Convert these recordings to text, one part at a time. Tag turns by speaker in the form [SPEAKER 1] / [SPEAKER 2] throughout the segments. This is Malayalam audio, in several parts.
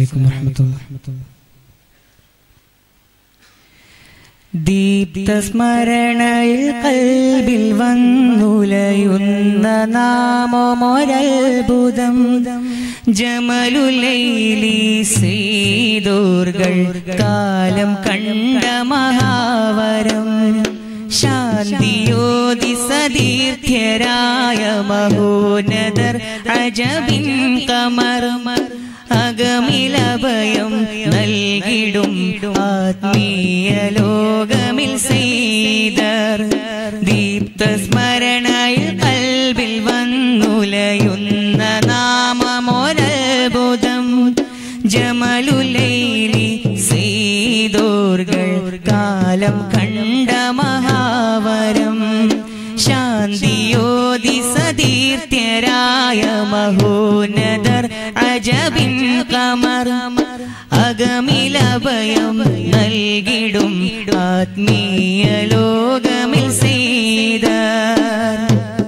[SPEAKER 1] عليكم ورحمة الله ദീപ്തസ്മരണയിൽ കൽബിൽ വന്നുലയുന്ന നാമമൊരത്ഭുതം ജമലുലൈലി സീതോർകൾ കാലം കണ്ട മഹാവരം ശാന്തിയോതി സതീർത്ഥ്യരായ മഹോനദർ അജബിൻ കമർമർ അകമിലഭയം നൽകിടും ആത്മീയ ലോകമിൽ ചെയ്തർ ദീപ്ത സ്മരണയിൽ കൽവിൽ വന്നുലയുന്ന നാമമൊരത്ഭുതം ജമലുലൈലി സീതോർകൾ കാലം കണ്ട മഹാവരം ശാന്തിയോതി സതീർത്ഥ്യരായ മഹോനദർ അജബിൻ കമർ അകമിലഭയം നൽകിടും ആത്മീയ ലോകമിൽ ചെയ്തർ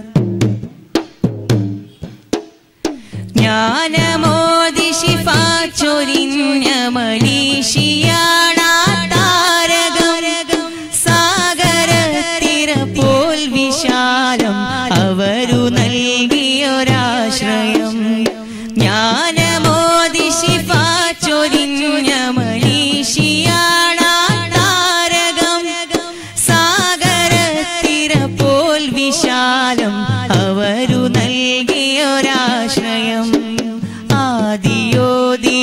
[SPEAKER 1] ജ്ഞാനമോദി ശിഫ ചൊരിഞ്ഞ മണീഷിയാണാ താരകം സാഗരത്തിര പോൽ വിശാലം അവരു നൽകിയൊരാശ്രയം ജ്ഞാനമോദി ശിഫ ചൊരിഞ്ഞ മണീഷിയാണാ താരകം സാഗരത്തിര പോൽ വിശാലം അവരു നൽകിയൊരാശ്രയം ആദിയോതി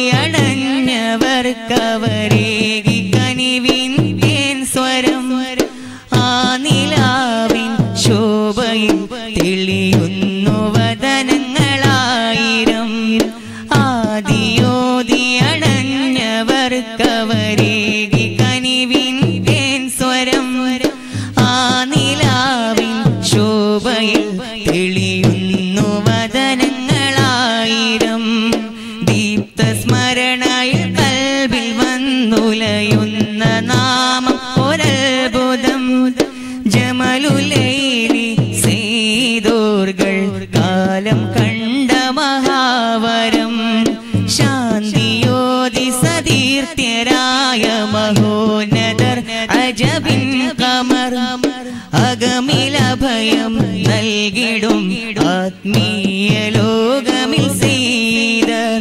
[SPEAKER 1] അടഞ്ഞവർക്കവരേകി കനിവിൻ തേൻ സ്വരം ആ നിലാവിൻ ശോഭയിൽ തെളിയുന്നു വദനങ്ങളായിരം ആദിയോതി അടഞ്ഞവർക്കവരേകി കനിവിൻ തേൻ സ്വരം ആ നിലാവിൻ ശോഭയിൽ തെളിയുന്നു വദനങ്ങളായിരം ദീപ്ത സ്മരണയിൽ കൽവിൽ വന്നുലയുന്ന നാമം ഒരത്ഭുതം ജമലുലൈലി സീതോർകൾ കാലം കണ്ട മഹാവരം ശാന്തിയോതി സതീർത്ഥ്യരായ മഹോന്നതർ അജബിൻ കമർ അകമിലഭയം നൽകിടും ആത്മീയ ലോകമിൽ സീതർ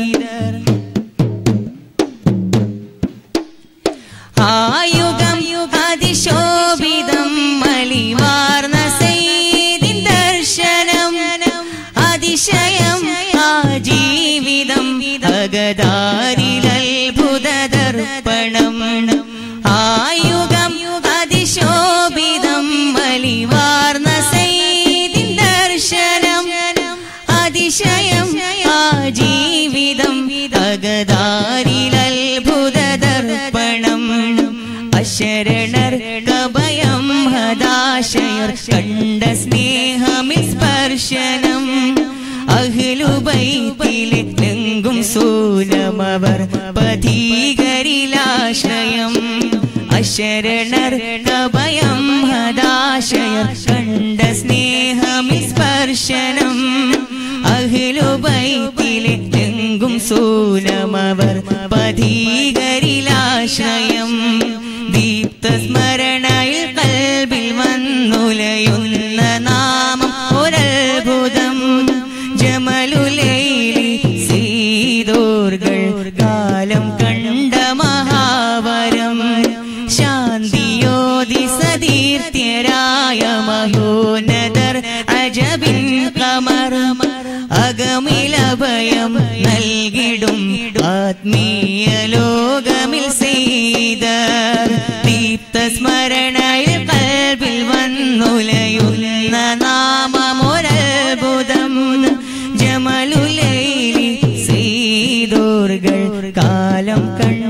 [SPEAKER 1] ആയുഗം അതിശോഭിതം മലിവാർന്ന സെയ്തിൻ ദർശനം അതിശയം ആ ജീവിതം അഗതാരിലത്ഭുത ദർപ്പണം ആയുഗം അതിശോഭിതം മലിവാർന്ന സെയ്തിൻ ദർശനം അതിശയം ആ ജീവിതം അഗതാരിലത്ഭുത ദർപ്പണം അശരണർ കഭയം ഹദാശയർ കണ്ട സ്നേഹമിൽ സ്പർശനം അഹ്ലുബൈത്തിലെ ലെങ്കും സൂനമവർ പഥീകരിലാശ്രയം അശരണർ കഭയം ഹദാശയർ കണ്ട സ്നേഹമിൽ സ്പർശനം അഖിലുബൈത്തിലെ എങ്കും സൂനമവർ പഥീകരിലാശ്രയം ദീപ്ത സ്മരണയിൽ കൽബിൽ വന്നുലയുന്ന നാമം ഒരത്ഭുതം ജമലുലൈലി സീതോർകൾ കാലം കണ്ട മഹാവരം ശാന്തിയോതി സതീർത്ഥ്യരായ മഹോന്നതർ അജബിൻ കമർ അകമിലഭയം നൽകിടും ആത്മീയ ലോകമിൽ ചെയ്തർ ദീപ്ത സ്മരണയിൽ കൽവിൽ വന്നുലയുന്ന നാമമൊരത്ഭുതം ജമലുലൈലി സീതോർകൾ കാലം കണ്ട